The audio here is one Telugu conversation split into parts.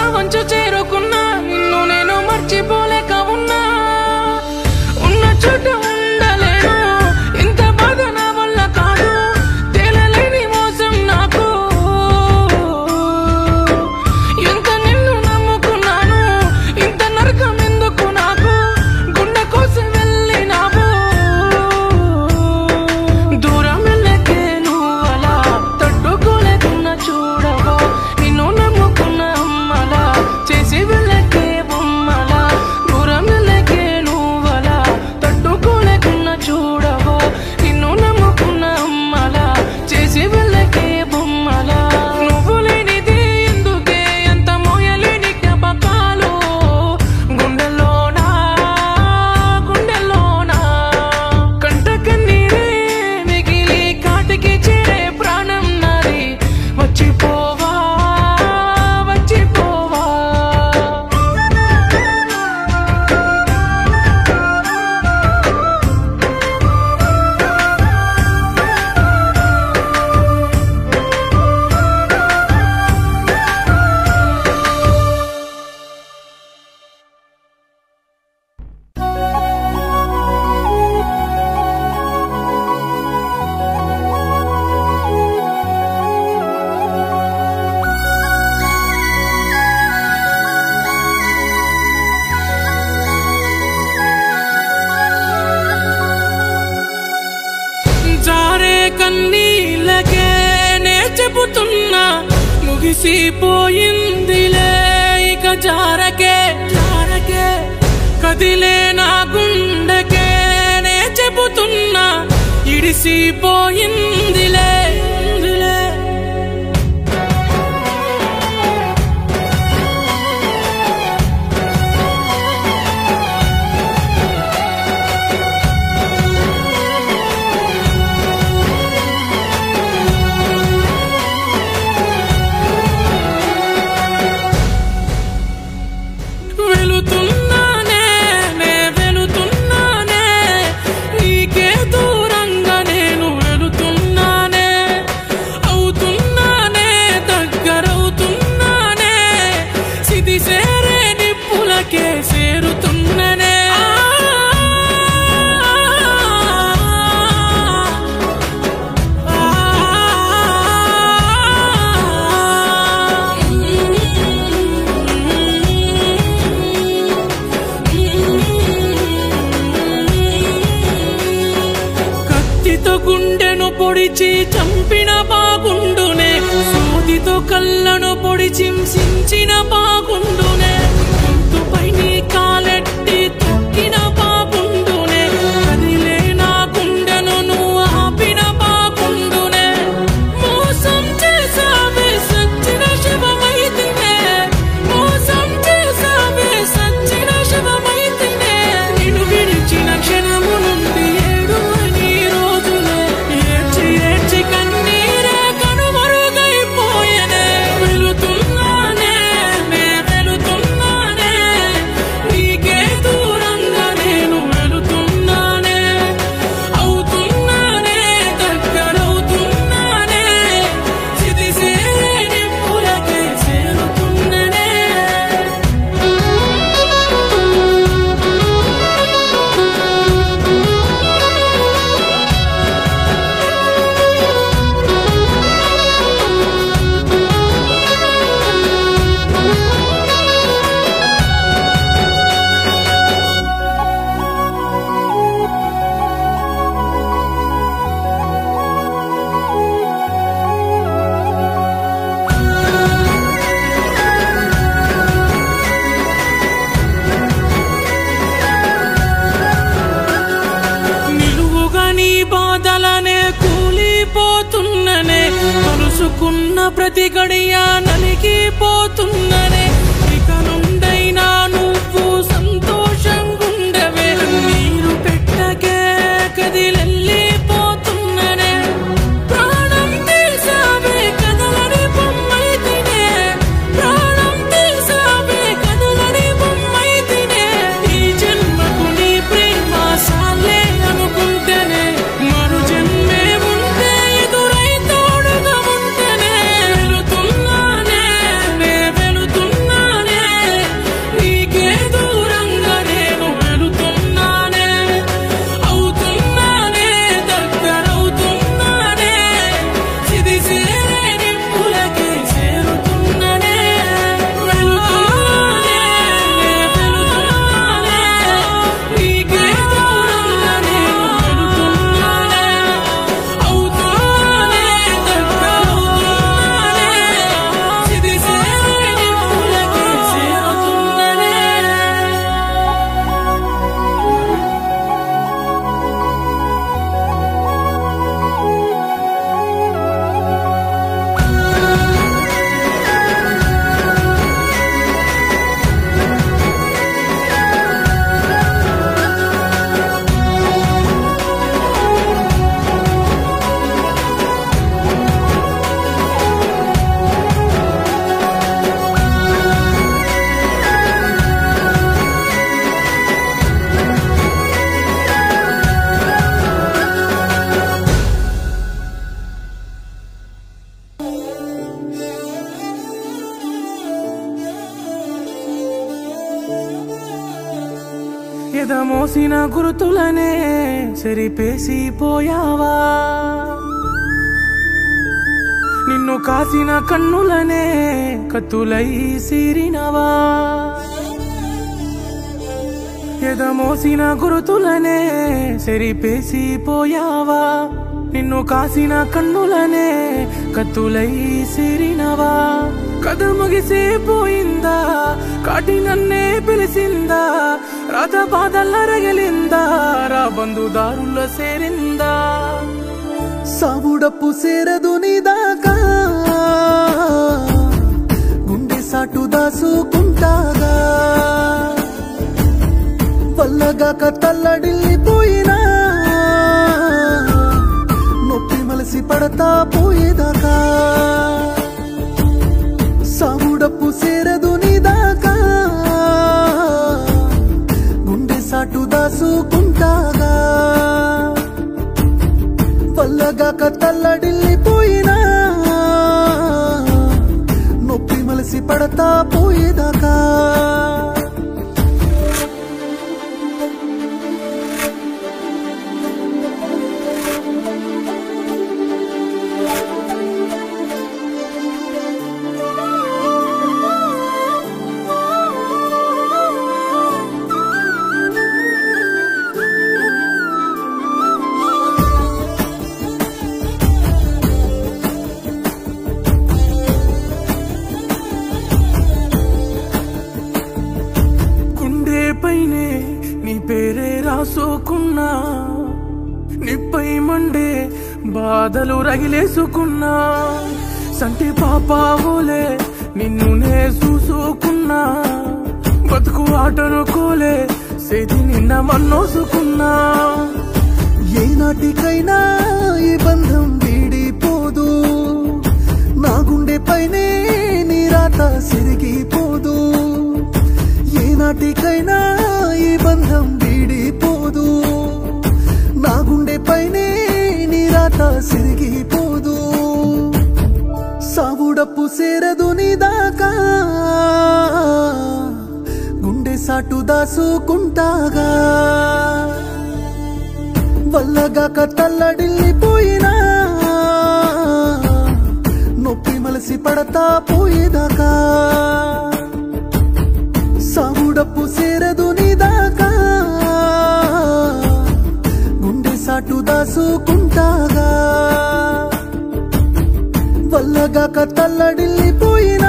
వంచ చేరుకున్నా నిన్ను నేను మర్చిపోలేక ఉన్నా ఉన్న చోట ఉండలేను ఇంత బాధ నా వల్ల కాదు తేలలేని మోసం నాకు ఎంత నిన్ను నమ్ముకున్నాను ఇంత నరకం ఎందుకు నాకు గుండె కోసం వెళ్ళినావు దూరం వెళ్ళకే నువ్వు అలా తట్టుకోలేకున్నా చూడవా నిన్ను నమ్ముకున్న అమ్మలా చేసి వెళ్ళకే బొమ్మలా దూరం వెళ్ళకే నువ్వు అలా తట్టుకోలేకున్నా చూడవా నిన్ను నమ్ముకున్న అమ్మలా చేసి వెళ్ళకే బొమ్మలా నువ్వు లేనిది ఎందుకే ఎంత మోయలేని జ్ఞాపకాలు గుండెల్లోనా గుండెల్లోనా కంట కన్నీరే మిగిలి కాటికి చేరే ప్రాణం నాది వచ్చిపోవా వచ్చిపోవా జారే కన్నీళ్ళకే నే చెబుతున్నా ముగిసిపోయిందిలే ఇక జారకే జారకే కదిలే నా గుండెకే నే చెబుతున్నా ఇడిసిపోయిందిలే ఇందిలే. వెళుతున్నానే నే వెళుతున్నానే నీకే దూరంగా నేను వెళుతున్నానే అవుతున్నానే దగ్గరవుతున్నానే సిది సేరే నిప్పులకే చేరుతున్ననే కత్తితో గుండెను పొడిచి చంపిన బాగుండునే సూదితో కళ్ళను పొడిచి హింసించిన బాగుండునే గొంతుపై నీ కాలెట్టి తొక్కిన బాగుండునే కదిలే నా గుండెను నువ్వు ఆపిన బాగుండునే మోసం చేసావే సచ్చిన శివమైతినే మోసం చేసావే సచ్చిన శివమైతినే నిన్ను విడిచిన క్షణము నుండి ఏడు అని రోజులే ఏడ్చి ఏడ్చి కన్నీరే కనుమరుగైపోయనే వెళుతున్నానే నే వెళుతున్నానే నీకే దూరంగా నేను వెళుతున్నానే అవుతున్నానే దగ్గరవుతున్నానే చితిసేరే నిప్పులకే చేరుతున్ననే నిలువుగా నీ బాధలనే కూలిపోతున్ననే కలుసుకున్న ప్రతి గడియ నలిగిపోతున్ననే ఇక నుండైనా నువ్వు సంతోషంగుండవే నీరు పెట్టకే కదిలెళ్ళిపోతున్ననే ప్రాణం తీసావే కదలని బొమ్మైతినే ప్రాణం తీసావే కదలని బొమ్మైతినే ఈ జన్మకు నీ ప్రేమ సాలే అనుకుంటేనే మరు జన్మే ఉంటే ఎదురై తోడుగా ఉంటేనే వెళుతున్నానే నే ఎదమోసిన గుర్తులనే సరిపేసి పోయావా నిన్ను కాసిన కన్నులనే కత్తులై సీరినవా ఎదమోసిన గురుతులనే సరిపేసి పోయావా నిన్ను కాసిన కన్నులనే కత్తులై సిరినవా కథ ముగిసిపోయిందా కాటి నన్నే పిలిచిందా రాత బాధల్ల రగిలిందా రా బంధుదారుల్లో సేరిందా సావుడప్పు సేరదు నీ దాకా గుండె సాటు దాసుకుంటాగా వల్లగాక తల్లడిల్లిపోయినా నొప్పి మలసి పడతా పోయేదాకా సావుడప్పు సేరదు నీ దాకా గుండె సాటు దాసుకుంటాగా వల్లగాక తల్లడిల్లిపోయినా నొప్పి మలసి పడతా పోయేదాకా గుండె పైనే నీ పేరే రాసుకున్నా నిప్పై మండే బాధలు రగిలేసుకున్నా సంటి పాపావులే నిన్ను నే చూసుకున్నా బతుకు ఆటనుకోలే సేతి నిన్న మన్నోసుకున్నా ఏనాటికైనా ఈ బంధం వీడిపోదు నా గుండె పైనే నీ రాత సిరిగిపోదు ఏనాటికైనా ఈ బంధం వీడిపోదు నా గుండె పైనే నీ రాత సిరిగిపోదు సావుడప్పు సేరదు నీ దాకా గుండె సాటు దాసుకుంటాగా వల్లగాక తల్లడిల్లిపోయినా నొప్పి మలసి పడతా పోయేదాకా సావుడప్పు సేరదు నీ దాకా గుండె సాటు దాసుకుంటాగా వల్లగాక తల్లడిల్లిపోయినా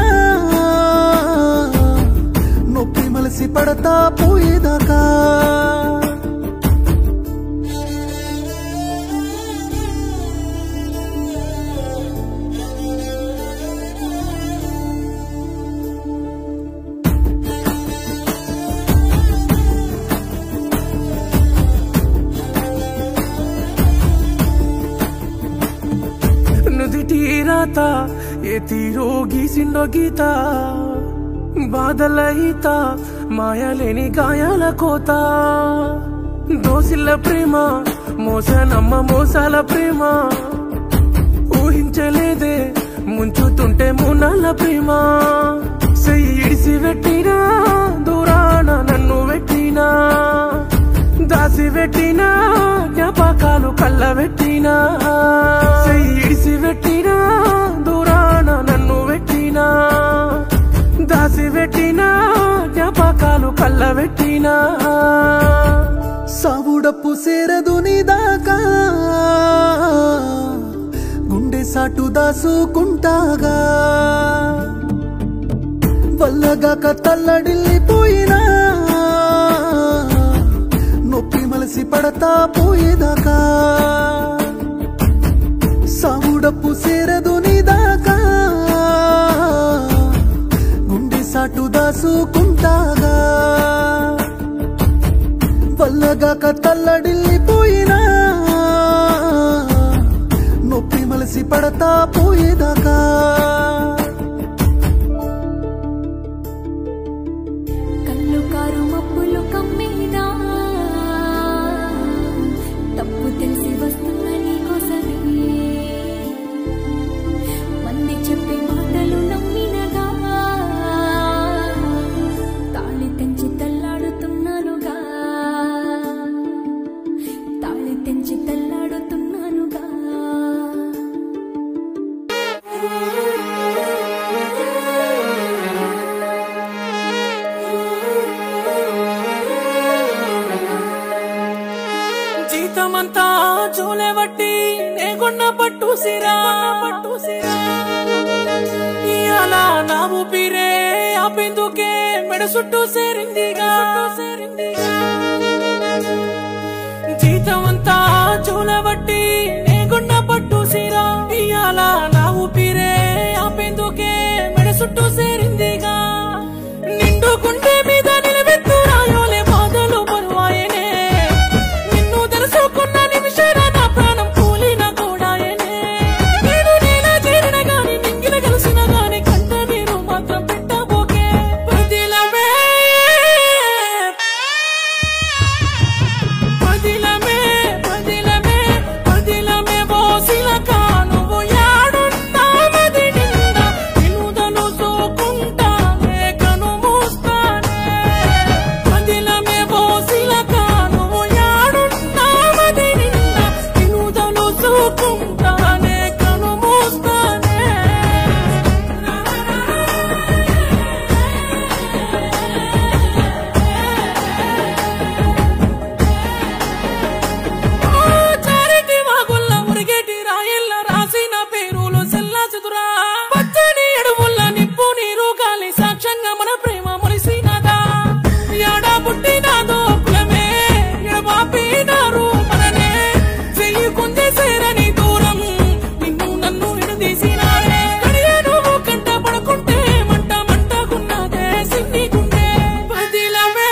నొప్పి మలసి పడతా పోయేదాకా నుదిటి రాత ఏ తీరో గీసిండో గీత బాధల ఈత మాయలేని గాయాల కోత దోసిల్ల ప్రేమ మోసనమ్మ మోసాల ప్రేమ ఊహించలేదే ముంచుతుంటే మూనాల ప్రేమ సెయ్యి ఇడిసి పెట్టినా దూరాన నన్ను పెట్టినా దాసి పెట్టినా జ్ఞాపకాలు కళ్ళ పెట్టినా చెయ్యి ఇడిసి పెట్టినా దూరాన నన్ను పెట్టినా దాసి పెట్టినా జ్ఞాపకాలు కళ్ళ పెట్టినా సావుడప్పు సేరదు నీ దాకా గుండె సాటు దాసుకుంటాగా వల్లగాక తల్లడిల్లిపోయినా నొప్పి మలసి పడతా పోయేదాకా సావుడప్పు సేరదు నీ దాకా గుండె సాటు దాసుకుంటాగా వల్లగాక తల్లడిల్లిపోయినా నొప్పి మలసి పడతా పోయేదాకా కళ్ళు కారు మప్పులు కమ్మేనా తప్పు తెలిసి వస్తున్న నీకోసమే మంది చెప్పే మాటలు నమ్మినగా తాళి తెంచి తల్లాడుతున్నానుగా చూలబట్టి నేగొన్న పట్టు సిరా పట్టు సిరా ఇయాల నా ఊపిరే ఆపేందుకే మెడ చుట్టూ సేరిందిగా సేరిందిగా జీతం అంతా చూలబట్టి నేగుండ పట్టు సిరా ఇయాల నా ఊపిరే ఆపేందుకే మెడ చుట్టూ సేరిందిగా నిండు గుండె మీద నిలబెత్తు రాయోలే బాధలు బరువాయనే నిన్ను తెలుసుకున్న నిమిషాన నా ప్రాణం కూలిన కూడాయనే నేను నేల చేరిన గాని నింగిన కలిసిన గాని కంట మీరు మాత్రం పెట్టబోకే పదిలమే పదిలమే పదిలమే పదిలమే బోసిలక నువ్వు యాడున్నామది నిండా నిన్నుదలు సోకుంటానే కను మూస్తానే పదిలమే బోసిలక నువ్వు యాడున్నామది నిండా నిన్నుదలు సోకుంటానే కను మూస్తానే చారిటి వాగుల్ల మురిగేటి రాయల్ల రాసిన పేరులు సెల్ల చదురా పచ్చని ఎడుముల్ల నిప్పు నీరు గాలి సాక్ష్యంగా మన ప్రేమ మురిసినదా ఎడ పుట్టినాదో కులమే ఎడబాపినారు మననే చెయ్యి కుందే సేరని దూరం నిన్ను నన్ను ఎడదీసినారే కడియ నువ్వు కంట పడుకుంటే మంట మంటకున్నదే సిన్ని గుండె పదిలమే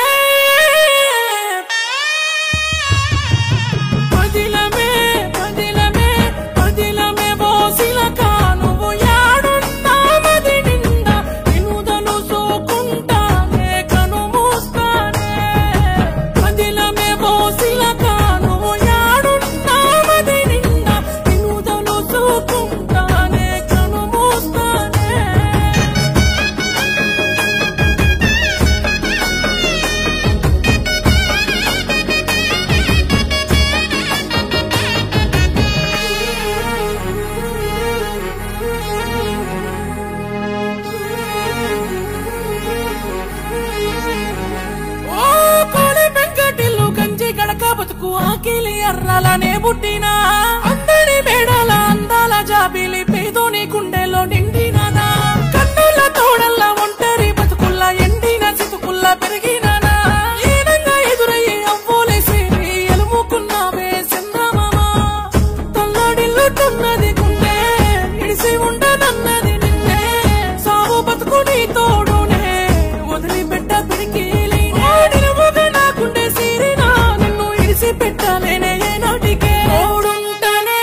పదిలమే పదిలమే పదిలమే బోసిలక నువ్వు యాడున్నామది నిండా నిన్నుదలు సోకుంటానే కను మూస్తానే పదిలమే బోసిలక నువ్వు యాడున్నామది నిండా నిన్నుదలు సోకుంటానే కను మూస్తానే ఓ కోడి వెంకటిల్లు కంచి గడక బతుకు ఆకిలి అర్రలనే పుట్టినా అందరి మేడల అందాల జాబిలి పేదోని గుండెలో నిండినదా కన్నుల తోడల్ల ఒంటరి బతుకుల్ల ఎండిన చితుకుల్ల పెరిగిననా ఏనంగా ఎదురయ్యి అవ్వోలేసేవి ఎలుముకున్నావే చంద్రమామ తల్లడిల్లుతున్నది గుండె ఇడిసి ఉండనన్నది నిన్నే సాగు బతుకు నీ తోడునే వదిలిపెట్ట పిడికిలి నిలువుగా నా గుండె సీరినా నిన్ను ఇడిసి పెట్టలేనే ఏ నాటికే తోడుంటనే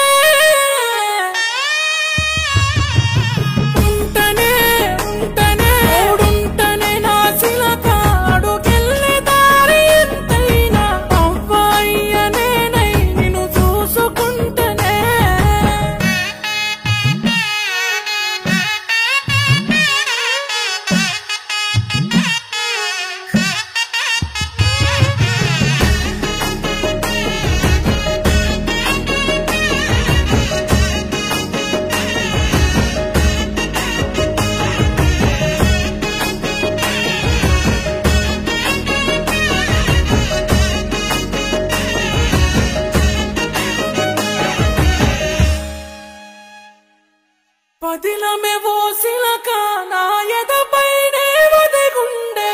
ఉంటనే ఉంటనే తోడుంటనే నా శిలక అడుగెళ్ళే దారి ఎంతైనా అవ్వాయ్యనేనై నిన్ను చూసుకుంటనే పదిలమే ఓసిలక నా ఎదపైనే వదగుండే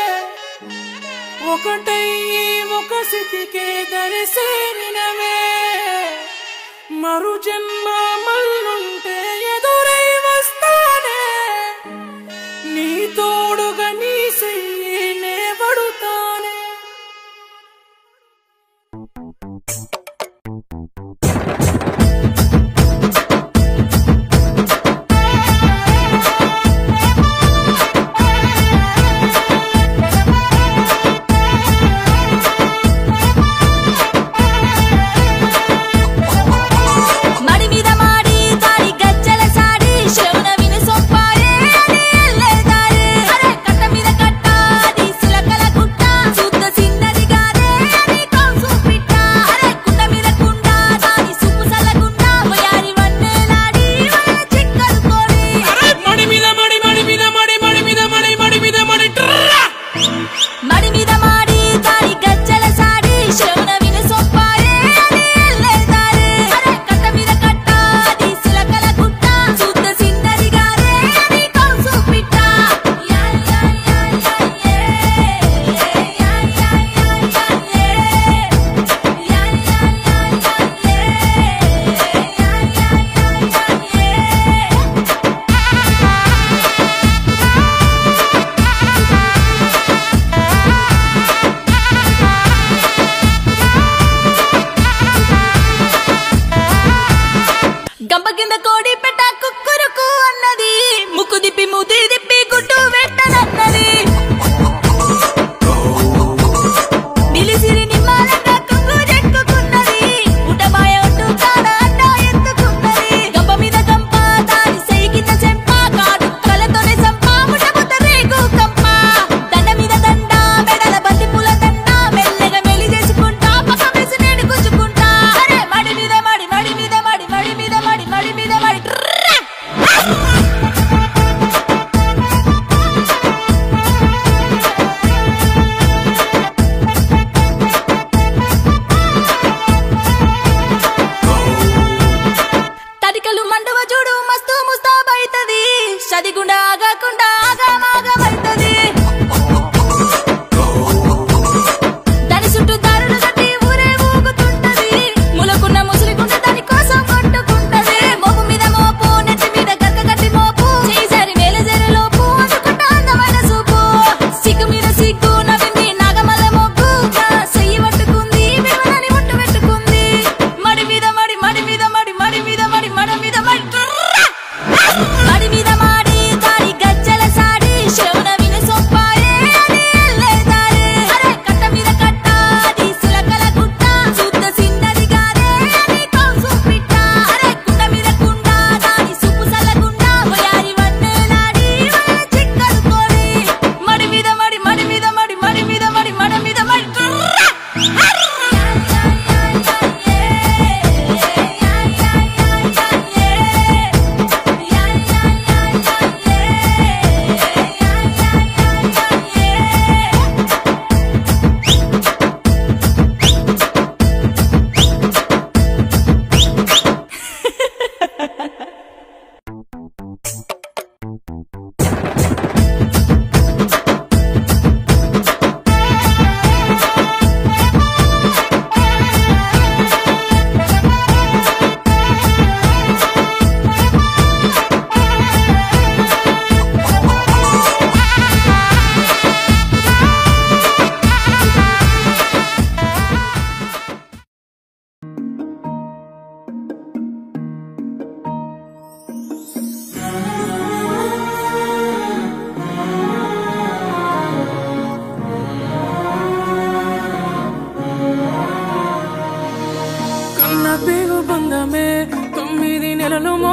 ఒకటయ్యి ఒక స్థితికే దరిసేరినవే మరు జన్మ మల్లుంటే ఎదురై వస్తానే నీ తోడుగా నీ చెయ్యి నే పడుతానే మడి మీద మాడి తాడి గజ్జల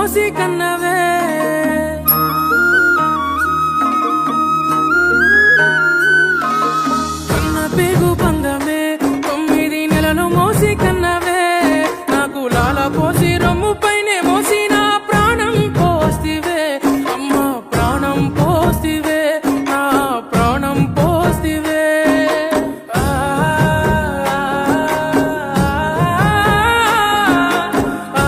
మోసి కన్నవే కన్న పేగు పందమే తొమ్మిది నెలలు మోసి కన్నవే నాకు లాల పోసి రొమ్ము పైనే మోసి నా ప్రాణం పోస్తివే అమ్మ ప్రాణం పోస్తివే నా ప్రాణం పోస్తివే ఆ, ఆ,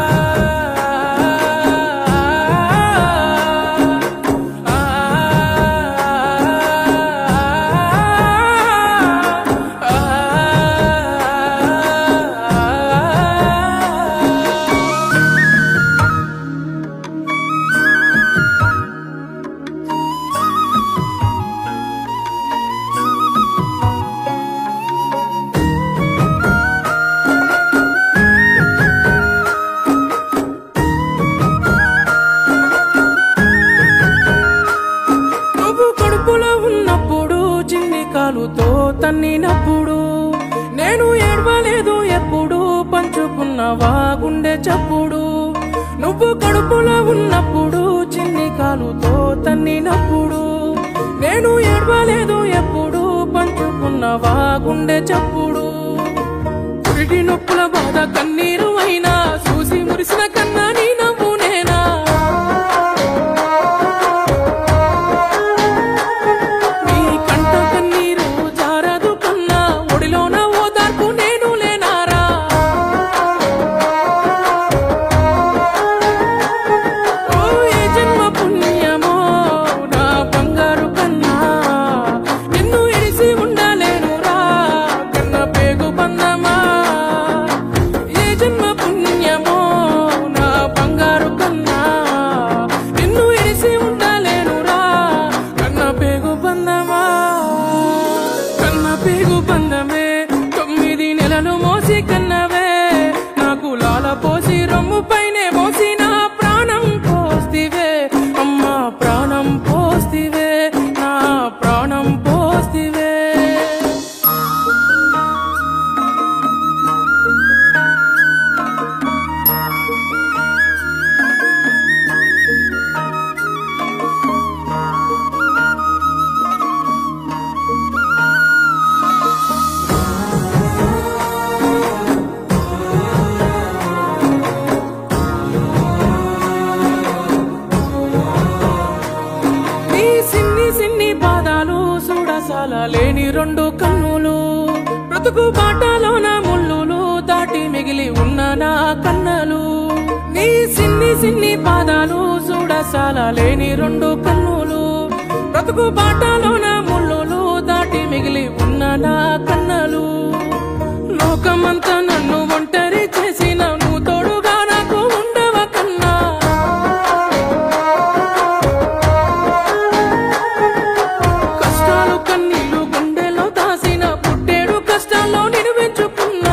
నువ్వు కడుపులో ఉన్నప్పుడు చిన్ని కాలుతో తన్నినప్పుడు నేను ఏడవలేదు ఎప్పుడు పంచుకున్నవా గుండె చప్పుడు నువ్వు కడుపులో ఉన్నప్పుడు చిన్ని కాలుతో తన్నినప్పుడు నేను ఏడవలేదు ఎప్పుడు పంచుకున్నవా గుండె చప్పుడు పురిటి నొప్పుల బాధ కన్నీరు అయినా చూసి మురిసిన కన్నా నీ నవ్వు నేనా నీ కంట కన్నీరు జారదు కన్నా ఒడిలోన ఓదార్పు నేను లేనారా ఓ ఏ జన్మ పుణ్యమో నా బంగారు కన్నా నిన్ను ఇడిసి ఉండలేనురా కన్న పేగు బంధమా ఏ జన్మ పుణ్యమో నా బంగారు కన్నా నిన్ను ఇడిసి ఉండలేనురా కన్న పేగు బంధమా కన్న పేగు బంధమే తొమ్మిది నెలలు మోసి కన్నవే నాకు లాల పోసి రొమ్ము పైనే మోసి నా ప్రాణం పోస్తివే అమ్మా ప్రాణం పోస్తివే నా ప్రాణం పోస్తివే నీ సిన్ని సిన్ని పాదాలు చూడసాల లేని రెండు కన్నులు బ్రతుకు బాటలోన ముళ్ళులు దాటి మిగిలి ఉన్న నా కన్నలు నీ సిన్ని సిన్ని పాదాలు చూడసాల లేని రెండు కన్నులు బ్రతుకు బాటలోన ముళ్ళులు దాటి మిగిలి ఉన్న నా కన్నలు లోకమంతా నన్ను ఒంటరి చేసిన నువ్వు తోడుగా నాకు ఉండవ కన్నా కష్టాలు కన్నీళ్లు గుండెలో దాసిన పుట్టేడు కష్టాల్లో నేను పెంచుకున్నా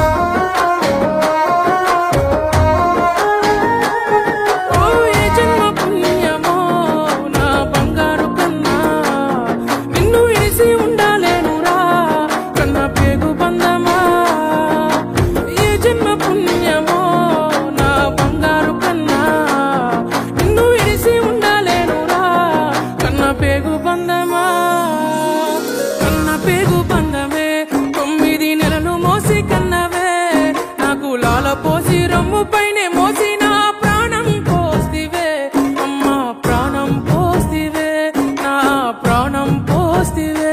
ఓ ఏ జన్మ పుణ్యమో నా బంగారు కన్నా నిన్ను ఇడిసి ఉండాలేనురా కన్న పేగు బంధమా ఏ జన్మ పుణ్యమో నా బంగారు కన్నా నిన్ను ఇడిసి ఉండాలేనురా కన్న పేగు బంధమా కన్న పేగు బంధమే తొమ్మిది నెలలు మోసి కన్నవే నాకు లాల పోసి రొమ్ము పైనే మోసి నా ప్రాణం పోస్తివే అమ్మా ప్రాణం పోస్తివే నా ప్రాణం పోస్తివే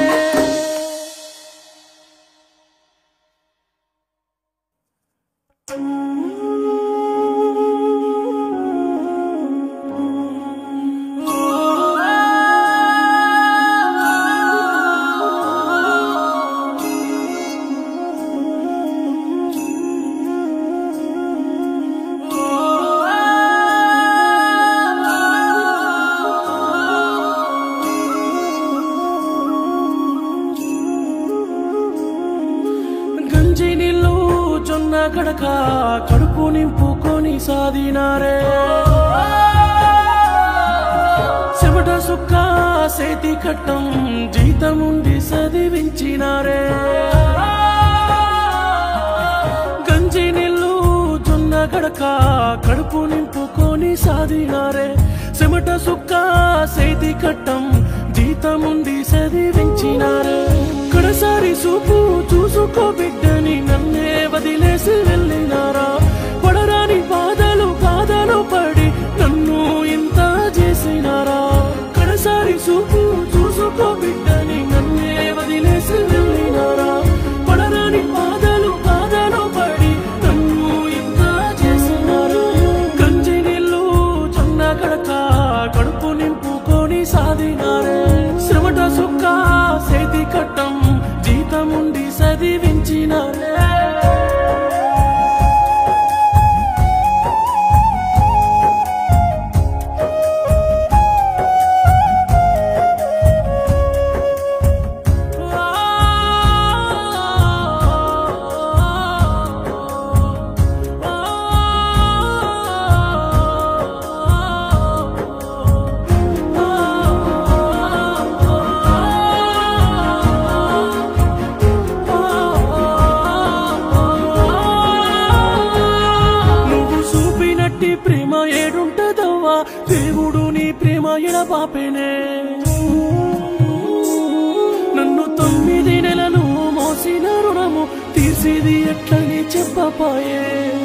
గంజి నీళ్ళు జొన్న గడక కడుపు నింపుకొని సాదినారే చెమట సుక్క సేతి కట్టం జీతముండి చదివించినారే గంజి నీళ్ళు జొన్న గడక కడక కడుపు నింపుకొని సాధినారే చెమట సుక్క సేతి కట్టం జీతముంది చదివించినారే కడసారి చూపు చూసుకో బిడ్డని నన్నే వదిలేసి వెళ్ళినారా పడరాని బాధలు బాధలు పడి నన్ను ఇంత చేసినారా కడసారి చూపు చూసుకో బిడ్డని నన్నే వదిలేసి వెళ్ళినారా పడరాని బాధలు బాధలు పడి నన్ను ఇంత చేసినారా గంజి నీళ్ళు చన్న కడక కడుపు నింపుకొని సాధినారే శ్రమట సుక్క సేతి కట్టం జీతముండి చదివించినారే నువ్వు చూపినట్టి ప్రేమ ఏడుంటదవ్వా దేవుడు నీ ప్రేమ ఎడబాపేనే నన్ను తొమ్మిది నెలలు మోసిన రుణము తీసేది ఎట్లని చెప్పపాయే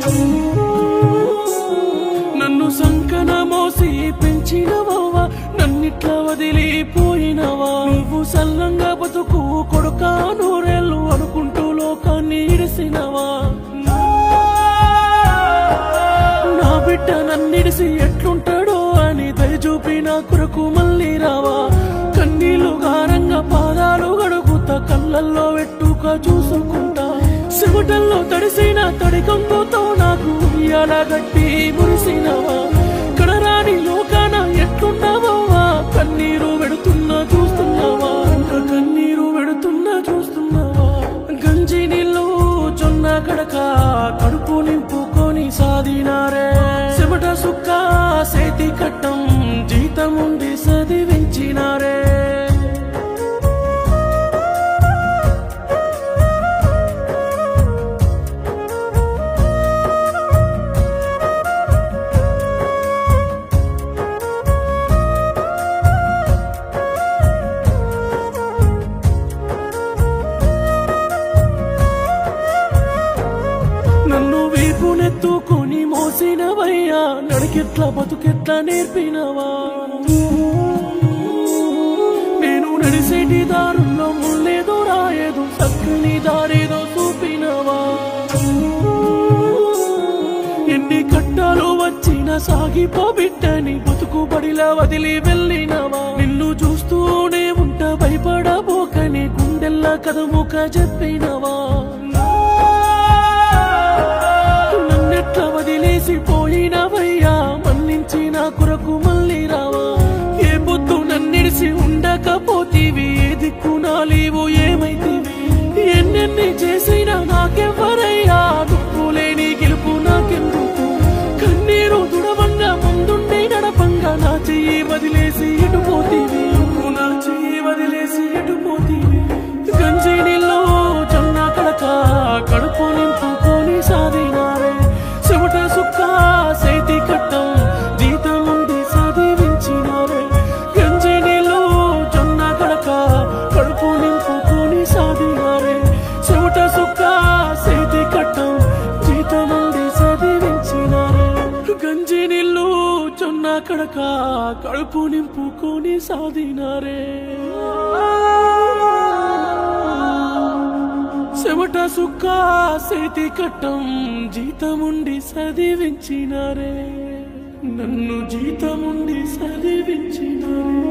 నన్ను సంకన మోసి పెంచినవవ్వా నన్నిట్లా వదిలిపోయినవా నువ్వు సల్లంగా బతుకు కొడుకా నూరేళ్ళు అనుకుంటూ లోకాన్ని ఇడిసినవా నా బిడ్డ నన్నిడిసి ఎట్లుంటాడో అని దయచూపి నా కొరకు మళ్ళీ రావా కన్నీళ్లు గారంగా పాదాలు గడుగుతా కళ్ళల్లో వెట్టుక చూసుకుంటా సిగుటల్లో తడిసిన తడికంపుతో నాకు ఉయ్యాల గట్టి మురిసినవా కడరాని లోకాన ఎట్లున్నావా కన్నీరు వెడుతున్నా చూస్తున్నావా కన్నీరు వెడుతున్నా చూస్తున్నావా గంజి నీళ్ళు జొన్న కడక కడుపు నింపుకొని సాధినారే చెమట సుక్క సేతి కట్టం జీతముండి చదివించినారే నన్ను వీపునెత్తుకొని మోసినవయ్యా నడికెట్లా బతుకెట్లా నేర్పినవా నేను నడిసేటి దారుల్లో ముళ్ళేదో రాయేదో చక్కని దారేదో చూపినవా ఎన్ని కట్టాలు వచ్చిన సాగిపో బిడ్డని బతుకు బడిలా వదిలి వెళ్ళినవా నిన్ను చూస్తూనే ఉంట భయపడబోకని గుండెల్లా కదముక చెప్పినవా నన్నెట్లా వదిలేసి పోయినవయ్యా మన్నించి నా కొరకు మళ్ళీ రావా ఏ పొద్దు నన్నిడిసి ఉండకపోతీవి ఏ దిక్కు నా లేవు ఏమైతీవి ఎన్నెన్ని చేసినా నాకెవ్వరయ్యా దుక్కు లేని గెలుపు నాకెందుకు కన్నీరు దుడవంగా ముందుండి నడపంగా నా చెయ్యి వదిలేసి ఎటు పోతీవి నా చెయ్యి వదిలేసి ఎటు పోతీవి గంజి నీళ్ళు జొన్న కడక కడుపు నింపుకొని సాధినారే చెమట సుక్క సేతి కట్టం జీతముంది చదివించినారే గంజి నీళ్ళు జొన్న కడక కడుపు నింపుకొని సాధినారే చెమట సుక్క సేతి కట్టం జీతముంది చదివించినారే గంజి నీళ్ళు జొన్న కడక కడుపు నింపుకొని సాధినారే చెమట సుక్క సేతి కట్టం జీతముండి చదివించినారే నన్ను జీతముండి చదివించినారే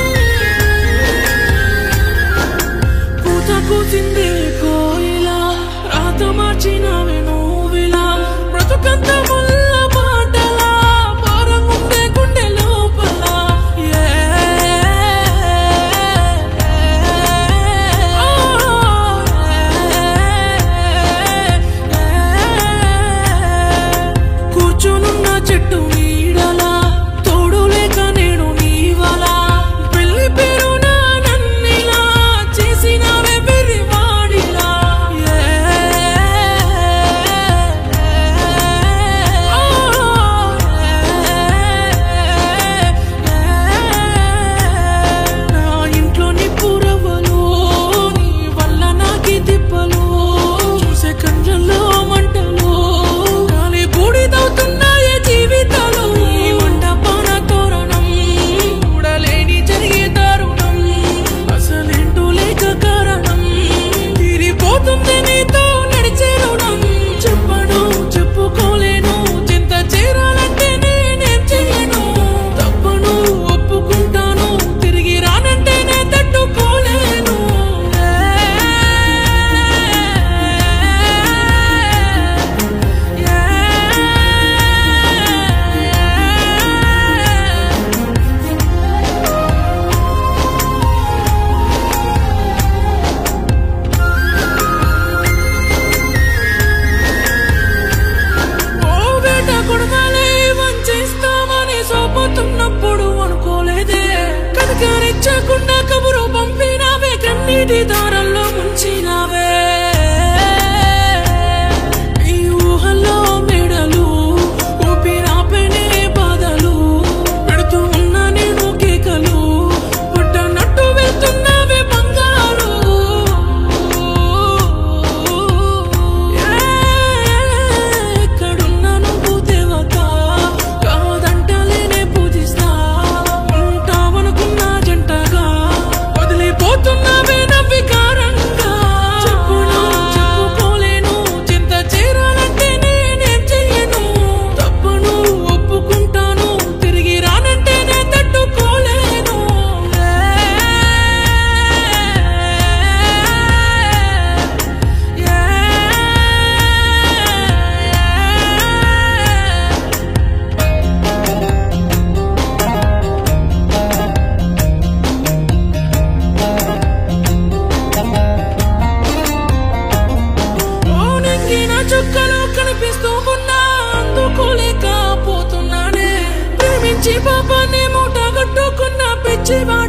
కూత కూసింది కోయిలా పిచ్చివాడ